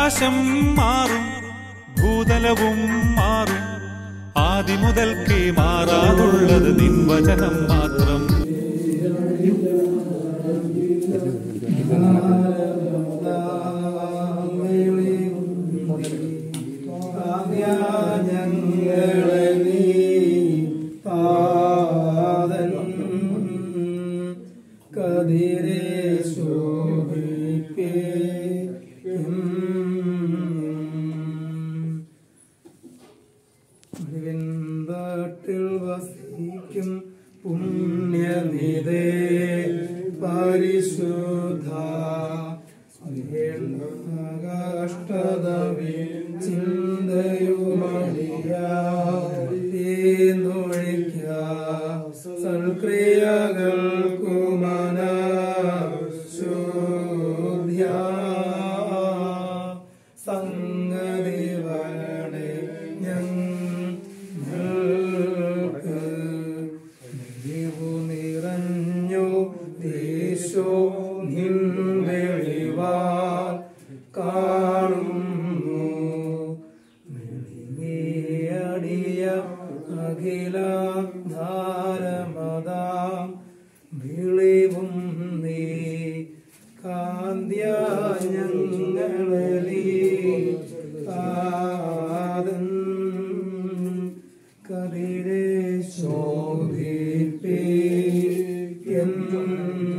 ആകാശം മാറും ഭൂതലവും മാറും ആദി മുതൽക്കേ മാറാതുള്ളത് നിൻ വചനം മാത്രം ഞങ്ങളെ നീ പാദൻ കതിരെ ശോഭിപ്പിൽ വസിക്കും പുണ്യനിതേ പരിശുദ്ധ കഷ്ടതവി ചിന്തയുമടിയൊഴിക്ക സൽക്രിയകൾക്കു മന ശോധ്യ സംഗതി വരണേ ഞങ്ങൾക്ക് നീവു നിറഞ്ഞു ദേശോ നിൻവെളിവാൽ കാണുന്നു മെളിമേയടിയ അഖില ധാരമതാം വിളിവും നീ കാന്ത്യ ഞങ്ങളീ കാതൻ കതിരെ ശോഭിപ്പേ എന്നും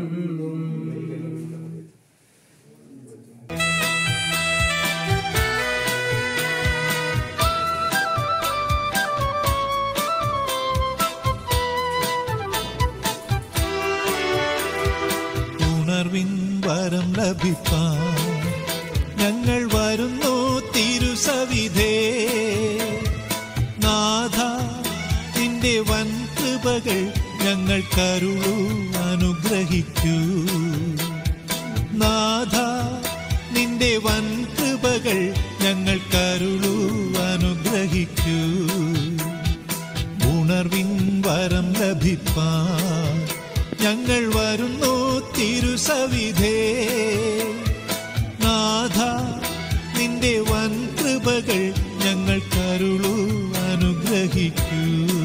ഉണർവിൻ വരം ലഭിപ്പാൻ ഞങ്ങൾ വരുന്നു തിരുസവിധേ നാഥ നിന്റെ വൻ കൃപകൾ ഞങ്ങൾ കരുളു അനുഗ്രഹിക്കൂ നാഥ നിന്റെ വൻ കൃപകൾ ഞങ്ങൾ കരുളു അനുഗ്രഹിക്കൂ ഉണർവിൻ വരം ലഭിപ്പാൻ ഞങ്ങൾ വരുന്നു തിരുസവിധേ നാഥ നിന്റെ വൻ കൃപകൾ ഞങ്ങൾ കരുളു അനുഗ്രഹിക്കൂ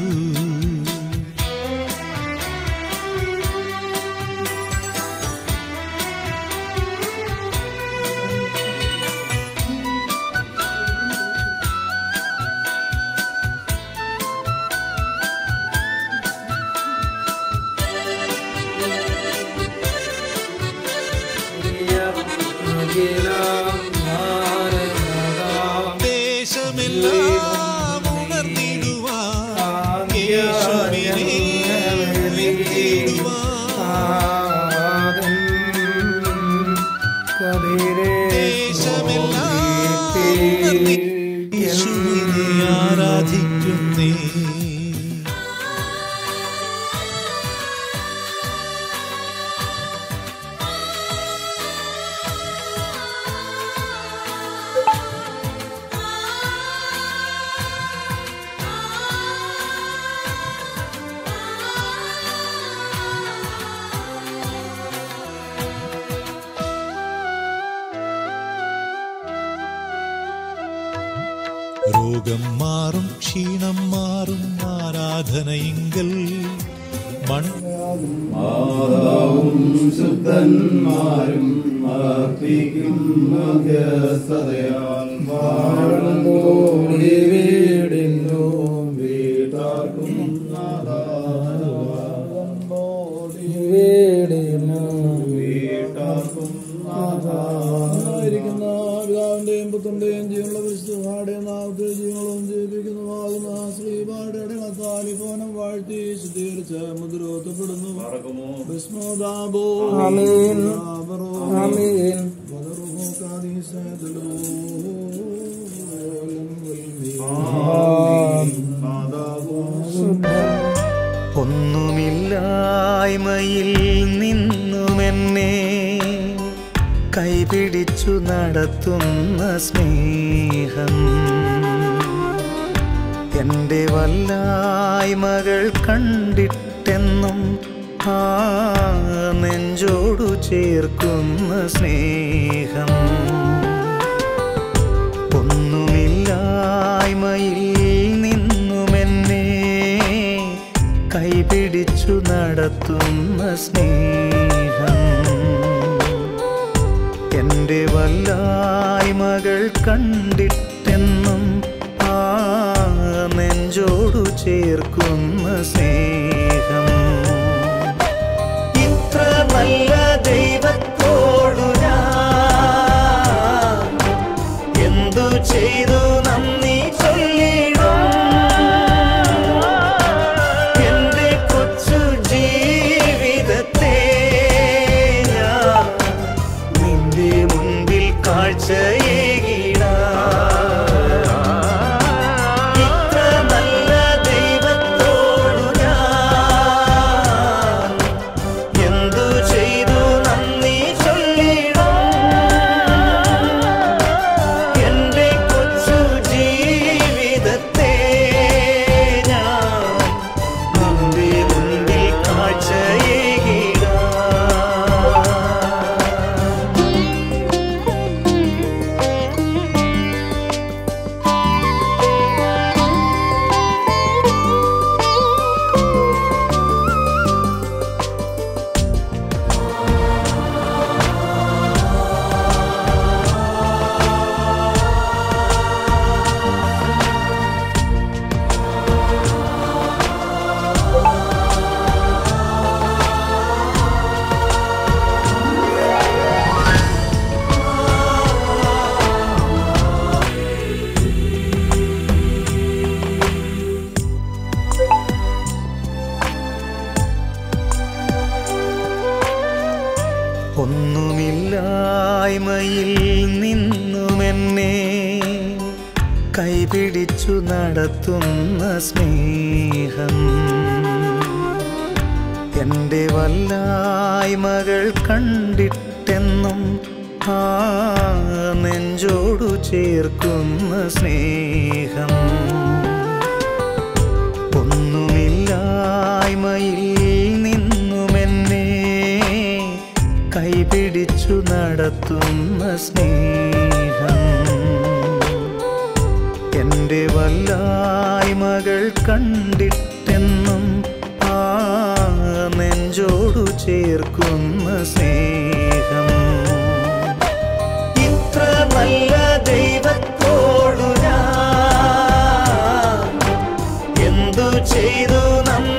ദേശമെല്ലാം ഉണർന്നിടുവാൻ യേശുവിനെ വിളിച്ചിടുവാൻ ദേശമെല്ലാം യേശുവിനെ ആരാധിക്കുന്നേ രോഗം മാറും ക്ഷീണം മാറും ആരാധനയിങ്കൽ മൺ മാതാവും ശുദ്ധന്മാരും അർപ്പിക്കും മധ്യസ്ഥതയാൽ വാഴോടി വീടിന്നു വീട്ടാർക്കും വീടിനു വീട്ടാർക്കും ആയിരിക്കുന്ന പിതാവിന്റെയും പുത്രന്റെയും ജീവനുള്ള ക്രിസ്തുവാടെ നാമത്തിൽ ജീവങ്ങളും ജീവിക്കുന്നതാകുന്ന ശ്രീപാടെ മത്താലിഫോനം വാഴ്ത്തി ശുദ്ധീകരിച്ച മുദ്രോത്തപ്പെടുന്നു ഭസ്മോദാബോ ആമീൻ ആമീൻ വദറുഹു കാദീസദലു ഒന്നുമില്ലായ്മയിൽ നിന്നുമെന്നെ കൈപിടിച്ചു നടത്തുന്ന സ്നേഹം എൻ്റെ വല്ലായ്മകൾ കണ്ടിട്ടെന്നും ആ നെഞ്ചോടു ചേർക്കുന്ന സ്നേഹം നടത്തുന്ന സ്നേഹം എൻ്റെ വല്ലായ്മകൾ കണ്ടിട്ടെന്നും ആ നെഞ്ചോടു ചേർക്കുന്ന സ്നേഹം ഇത്ര നല്ല ദൈവത്തോടു ഞാൻ എന്തു ചെയ്തു നന്ദി ചൊല്ലിടും എന്റെ കൊച്ചു ജീവിതത്തെ ഞാൻ നിന്റെ മുൻപിൽ കാഴ്ചയേകിടാം ഇത്ര നല്ല ദൈവത്തോടു ഞാൻ എന്തു ചെയ്തു നന്ദി ചൊല്ലിടും എന്റെ കൊച്ചു ജീവിതത്തെ ഞാൻ നിന്റെ മുൻപിൽ കാഴ്ചയേകിടാം ഒന്നുമില്ലായ്മയിൽ നിന്നുമെന്നെ കൈപിടിച്ചു നടത്തുന്ന സ്നേഹം എൻ്റെ വല്ലായ്മകൾ കണ്ടിട്ടെന്നും ആ നെഞ്ചോടു ചേർക്കുന്ന സ്നേഹം ഒന്നുമില്ലായ്മയിൽ നിന്നുമെന്നെ കൈപിടിച്ചു നടത്തുന്ന സ്നേഹം എൻ്റെ വല്ലായ്മകൾ കണ്ടിട്ടെന്നും ആ നെഞ്ചോടു ചേർക്കുന്ന സ്നേഹം ഇത്ര നല്ല ദൈവത്തോടു ഞാൻ എന്തു ചെയ്തു നന്ദി